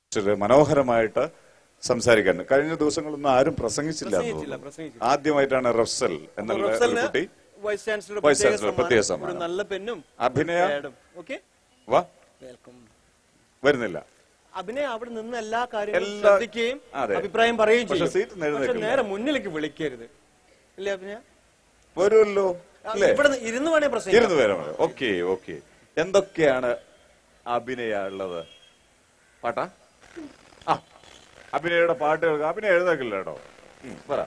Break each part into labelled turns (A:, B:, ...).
A: ഇച്ചിരി മനോഹരമായിട്ട് സംസാരിക്കാൻ കഴിഞ്ഞ ദിവസങ്ങളൊന്നും ആരും പ്രസംഗിച്ചില്ല എന്ന്
B: പ്രസംഗിച്ചില്ല,
A: തോന്നുന്നു.
B: പ്രസംഗിച്ചില്ല.
A: ആദ്യമായിട്ടാണ് റഫ്സൽ എന്നുള്ള ഒരു
B: റഫ്സലിന്
A: കുട്ടി
B: വൈസ് ചാൻസലർ
A: വൈസ് ചാൻസലർ പ്രത്യേക സമ്മാനം.
B: ഒരു നല്ല പെന്നും
A: അഭിനയ
B: ഓക്കെ
A: വാ
B: വെൽക്കം
A: വരുന്നില്ല
B: അഭിനയ അവിടെ നിന്ന് എല്ലാ കാര്യങ്ങളും
A: എല്ലാ-
B: ശ്രദ്ധിക്കുകയും
A: അതെ.
B: അഭിപ്രായം പറയുകയും
A: പക്ഷെ
B: ചെയ്യും
A: സീറ്റിൽ നിന്ന്
B: പക്ഷെ
A: എഴുന്നേൽക്കില്ല.
B: നേരെ മുന്നിലേക്ക് വിളിക്കരുത് ഇല്ലേ അഭിനയ
A: വരുമല്ലോ
B: ആ,
A: അല്ലേ
B: ഇവിടെ നിന്ന് ഇരുന്ന് വേണേ പ്രസംഗിക്കാം
A: ഇരുന്ന് പേരെ ഓക്കെ ഓക്കെ എന്തൊക്കെയാണ് അഭിനയ ഉള്ളത് പാട്ടാ ആ അഭിനയയുടെ പാട്ട് കേൾക്കാം അഭിനയ എഴുന്നേക്കില്ല കേട്ടോ ഉം, പറ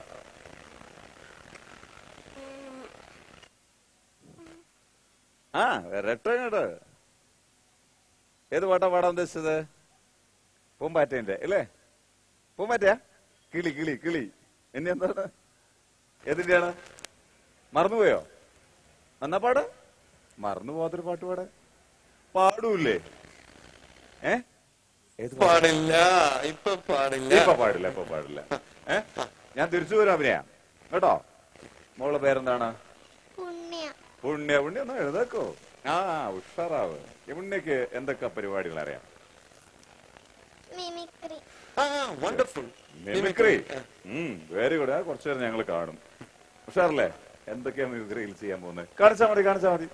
A: ആ വരട്ടെ ഇങ്ങോട്ട് ഏത് പാട്ടാ പാടാൻ ഉദ്ദേശിച്ചത് പൂമ്പാറ്റേന്റെ അല്ലേ പൂമ്പാറ്റയാ കിളി കിളി കിളി ഇനി എന്താണ് ഏതിന്റെയാണ് മറന്നുപോയോ എന്നാ പാട് മറന്നു പോകാത്തൊരു പാട്ട് പാട് പാടൂല്ലേ ഏ ഏത് പാ-
C: പാടില്ല ഇപ്പൊ പാടില്ല
A: ഇപ്പൊ പാടില്ല ഇപ്പൊ പാടില്ല ഏ ഞാൻ തിരിച്ചു വരാം അഭിനയ കേട്ടോ മോളെ പേരെന്താണ്
D: പുണ്യ
A: പുണ്യ പുണ്യ ഒന്ന് എഴുതാക്കോ ആ ഉഷാറാവ് ഈ പുണ്യക്ക് എന്തൊക്കെ പരിപാടികൾ അറിയാം
D: മിമിക്രി
C: ആ വണ്ടർഫുൾ
A: മിമിക്രി വെരി ഗുഡ് കുറച്ചു നേരം ഞങ്ങൾ കാണും ഉഷാറല്ലേ എന്തൊക്കെയാ മിമിക്രിയിൽ ചെയ്യാൻ പോകുന്നത് കാണിച്ചാ മതി കാണിച്ചാ മതി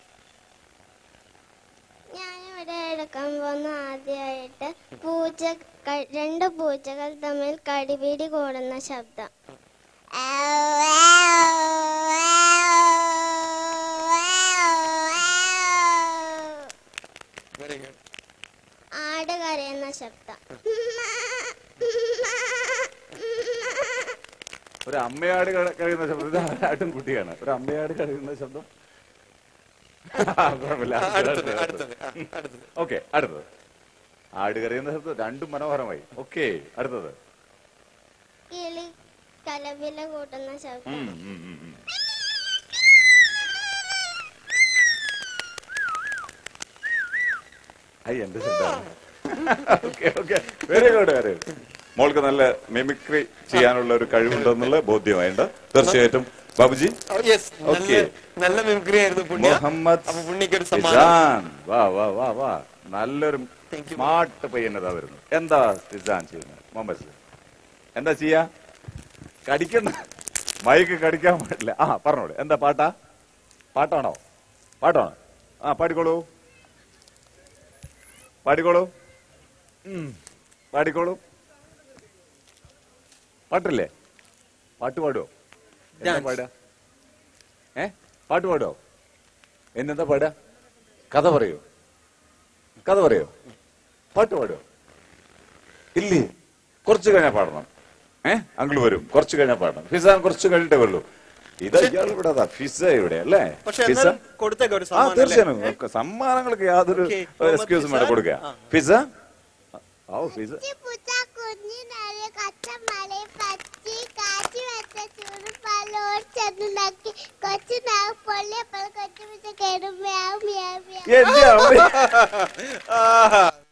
D: ഞാനിവിടെ എടുക്കാൻ പോകുന്ന ആദ്യമായിട്ട് പൂച്ച ക- രണ്ട് പൂച്ചകൾ തമ്മിൽ കടിപിടി കൂടുന്ന ശബ്ദം
C: വെരി ഗുഡ്
D: ആട് കരയുന്ന ശബ്ദം
A: ഒരു അമ്മയാട് ക- കഴിയുന്ന ശബ്ദം ഇത് ആട്ടും കുട്ടിയാണ് ഒരു അമ്മയാട് കഴിയുന്ന ശബ്ദം ആ, കുഴപ്പമില്ല.
C: അടുത്തത് അടുത്തത് ആ, അടുത്തത്
A: ഓക്കെ അടുത്തത് ആട് കരയുന്ന ശബ്ദം രണ്ടും മനോഹരമായി ഓക്കെ അടുത്തത്
D: കിളി കലവില കൂട്ടുന്ന ശബ്ദം
A: ഉം, ഉം, ഉം, ഉം. ഐ എന്റെ ശബ്ദമാണ് okay okay very good very മോൾക്ക് നല്ല മിമിക്രി ചെയ്യാനുള്ള ഒരു കഴിവുണ്ടെന്നുള്ള ബോധ്യമായിട്ടുണ്ട് തീർച്ചയായിട്ടും ബാബുജി
C: യെസ് നല്ല
A: Okay.
C: നല്ല മിമിക്രി ആയിരുന്നു പുണ്യ
A: മുഹമ്മദ്
C: അപ്പൊ പുണ്യക്ക് ഒരു സമ്മാനം
A: ടിസാൻ. വാ വാ വാ വാ നല്ലൊരു
C: Thank you.
A: സ്മാർട്ട് പയ്യനതാ വരുന്നു എന്താ ടിസാൻ ചെയ്യുന്നത് മുഹമ്മദ് എന്താ ചെയ്യാ കടിക്കുന്ന മൈക്ക് കടിക്കാൻ പാടില്ല ആ പറഞ്ഞോളൂ എന്താ പാട്ടാ പാട്ടാണോ പാട്ടാണോ ആ പാടിക്കോളൂ പാടിക്കോളൂ ഉം. പാടിക്കോളൂ പാട്ടില്ലേ പാട്ട് പാടുവോ എന്താ
C: Dance.
A: പാടുക ഏ പാട്ട് പാടുവോ എന്നെന്താ പാടുക കഥ പറയോ കഥ പറയോ പാട്ട് പാടുവോ ഇല്ലേ കുറച്ച് കഴിഞ്ഞാൽ പാടണം ഏ അങ്കിൾ വരും കുറച്ച് കഴിഞ്ഞാൽ പാടണം ഫിസ കുറച്ച് കഴിഞ്ഞിട്ടേ വരുള്ളൂ ഇത് ഇയാൾ ഇവിടെ അതാ ഫിസ ഇവിടെ അല്ലേ
B: പക്ഷെ
A: ഫിസ
B: എന്നാലും കൊടുത്തേക്ക ഒരു
A: ആ
B: സമ്മാനം അല്ലേ?
A: തീർച്ചയായും നമുക്ക് സമ്മാനങ്ങൾക്ക് യാതൊരു
B: Okay, മുഹമ്മദ്
A: എക്സ്ക്യൂസും വേണ്ട
B: ഫിസാൻ.
A: കൊടുക്കുക
B: ആ.
A: ഫിസ ഓ ഫിസ
D: പൂച്ച കുഞ്ഞു നിറയെ കച്ചമലയെ പച്ചി കാച്ചി വെച്ച ചൂട് പാലോട് ചെന്നുണ്ടാക്കി കൊച്ചു നാവ് പൊള്ളിയപ്പോൾ കൊച്ചു പൂച്ച കേടും മ്യാവ് മ്യാവ് മ്യാവ്
A: എന്റെ അമ്മ
B: ആഹാ.